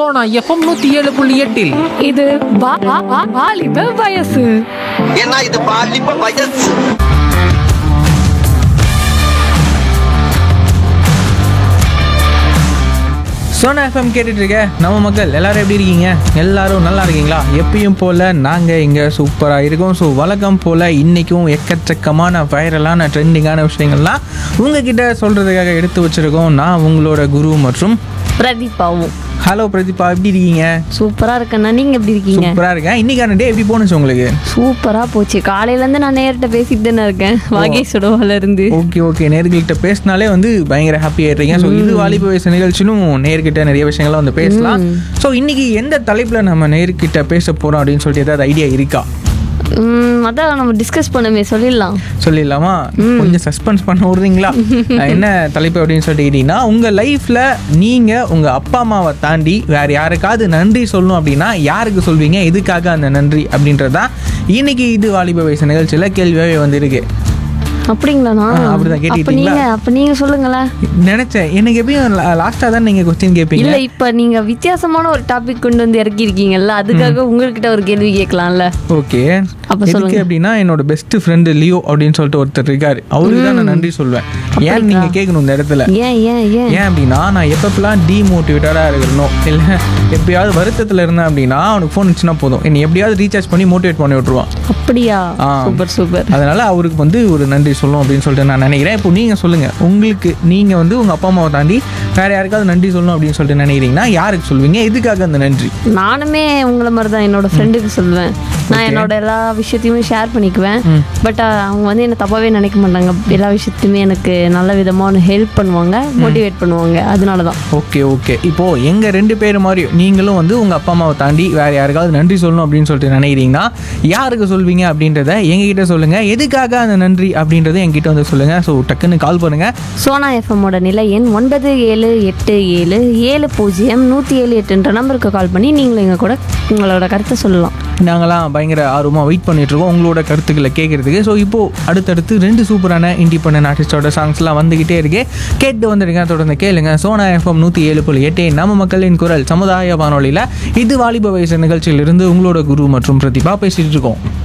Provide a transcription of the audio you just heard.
Sona FM நூத்தி ஏழு புள்ளி எட்டில் இது வா- வா- வா- வாலிப வயசு ஏன்னா இது பாலிப்ப வயசு சோனா எஃப்எம் கேட்டுட்டு இருக்க நம்ம மக்கள் எல்லாரும் எப்படி இருக்கீங்க எல்லாரும் நல்லா இருக்கீங்களா எப்பயும் போல் நாங்கள் இங்கே சூப்பராக இருக்கோம் ஸோ வழக்கம் போல் இன்றைக்கும் எக்கச்சக்கமான வைரலான ட்ரெண்டிங்கான விஷயங்கள்லாம் உங்ககிட்ட சொல்கிறதுக்காக எடுத்து வச்சுருக்கோம் நான் உங்களோட குரு மற்றும் பிரதீபாவும் ஹலோ பிரதீபா எப்படி இருக்கீங்க சூப்பரா இருக்கேண்ணா நீங்க எப்படி இருக்கீங்க சூப்பராக இருக்கேன் இன்னைக்கான டே எப்படி போணுச்சு உங்களுக்கு சூப்பரா போச்சு காலையில இருந்து நான் நேர்கிட்ட பேசிட்டு தானே இருக்கேன் வாகேஸ்வரவால இருந்து ஓகே ஓகே நேர்கிட்ட பேசினாலே வந்து பயங்கர ஹாப்பி ஆயிடுறீங்க ஸோ இது வாலிப வயசு நிகழ்ச்சியும் நேர்கிட்ட நிறைய விஷயங்கள்லாம் வந்து பேசலாம் ஸோ இன்னைக்கு எந்த தலைப்பில் நம்ம நேர்கிட்ட பேச போகிறோம் அப்படின்னு சொல்லிட்டு ஏதாவது ஐடியா இருக்கா உம், அதான் நம்ம டிஸ்கஸ் பண்ணமே சொல்லிடலாம் சொல்லிடலாமா கொஞ்சம் சஸ்பென்ஸ் பண்ண விடுறீங்களா அஹ் என்ன தலைப்பு அப்படின்னு சொல்லிக்கிட்டீங்கன்னா உங்கள் லைஃப்பில் நீங்கள் உங்கள் அப்பா அம்மாவை தாண்டி வேறு யாருக்காவது நன்றி சொல்லணும் அப்படின்னா யாருக்கு சொல்வீங்க எதுக்காக அந்த நன்றி அப்படின்றதான் இன்னைக்கு இது வாலிப வயசு நிகழ்ச்சியில் கேள்வியாகவே வந்திருக்கு அப்படிங்களாண்ணா ஆ, அப்படிதான் அப்ப கேட்டுக்கிட்டீங்களா? நீங்க அப்ப நீங்க சொல்லுங்களேன் நினச்சேன் எனக்கு எப்பயும் லாஸ்ட்டாக தான் நீங்கள் கொஸ்டின் கேட்பீங்க இல்ல இப்ப நீங்க வித்தியாசமான ஒரு டாபிக் கொண்டு வந்து இறக்கி இருக்கீங்கல்ல அதுக்காக உங்ககிட்ட ஒரு கேள்வி கேட்கலாம்ல ஓகே அப்ப எதுக்கு சொல்லுங்க. அப்படின்னா என்னோட பெஸ்ட் ஃப்ரெண்டு லியோ அப்படின்னு சொல்லிட்டு ஒருத்தர் இருக்காரு அவருக்கு தான் நான் நன்றி சொல்வேன் ஏன் நீங்க கேட்கணும் இந்த இடத்துல ஏன் ஏன் ஏன் ஏன் அப்படின்னா நான் எப்பப்பெல்லாம் டிமோட்டிவேட்டடாக இருக்கிறனோ இல்லை எப்பயாவது வருத்தத்தில் இருந்தேன் அப்படின்னா அவனுக்கு ஃபோன் வச்சுனா போதும் என்னை எப்படியாவது ரீசார்ஜ் பண்ணி மோட்டிவேட் பண்ணி விட்ருவான் அப்படியா ஆ. சூப்பர் சூப்பர் அதனால அவருக்கு வந்து ஒரு நன்றி சொல்லணும் அப்படின்னு சொல்லிட்டு நான் நினைக்கிறேன் இப்போ நீங்கள் சொல்லுங்கள் உங்களுக்கு நீங்கள் வந்து உங்கள் அப்பா அம்மாவை தாண்டி வேறு யாருக்காவது நன்றி சொல்லணும் அப்படின்னு சொல்லிட்டு நினைக்கிறீங்கன்னா யாருக்கு சொல்வீங்க எதுக்காக அந்த நன்றி நானுமே உங்களை மாதிரி தான் என்னோட ஃப்ரெண்டுக்கு சொல்லுவேன் நான் என்னோட எல்லா விஷயத்தையுமே ஷேர் பண்ணிக்குவேன் பட் அவங்க வந்து என்ன தப்பாவே நினைக்க மாட்டாங்க எல்லா விஷயத்தையுமே எனக்கு நல்ல விதமான ஹெல்ப் பண்ணுவாங்க மோட்டிவேட் பண்ணுவாங்க அதனால தான் ஓகே ஓகே இப்போ எங்க ரெண்டு பேர் மாதிரி நீங்களும் வந்து உங்க அப்பா அம்மாவை தாண்டி வேற யாருக்காவது நன்றி சொல்லணும் அப்படின்னு சொல்லிட்டு நினைக்கிறீங்கன்னா யாருக்கு சொல்வீங்க அப்படின்றத எங்ககிட்ட சொல்லுங்க எதுக்காக அந்த நன்றி அப்படின்றத என்கிட்ட வந்து சொல்லுங்க ஸோ டக்குன்னு கால் பண்ணுங்க சோனா எஃப்எம்மோட நிலை எண் ஒன்பது ஏழு எட்டு ஏழு ஏழு பூஜ்ஜியம் நூற்றி ஏழு எட்டுன்ற நம்பருக்கு கால் பண்ணி நீங்களும் எங்கள் கூட உங்களோட கருத்தை சொல்லலாம் நாங்களாம் பயங்கர ஆர்வமாக வெயிட் பண்ணிட்டு இருக்கோம் உங்களோட கருத்துக்களை கேட்கறதுக்கு ஸோ இப்போ அடுத்தடுத்து ரெண்டு சூப்பரான இண்டிபெண்டன்ட் ஆர்டிஸ்டோட சாங்ஸ்லாம் வந்துகிட்டே இருக்கு கேட்டு வந்துடுங்க தொடர்ந்து கேளுங்க சோனா எஃப்எம் நூற்றி ஏழு புள்ளி எட்டு நம்ம மக்களின் குரல் சமுதாய வானொலியில் இது வாலிப வயசு நிகழ்ச்சியிலிருந்து உங்களோட குரு மற்றும் பிரதிபா பேசிட்டு இருக்கோம்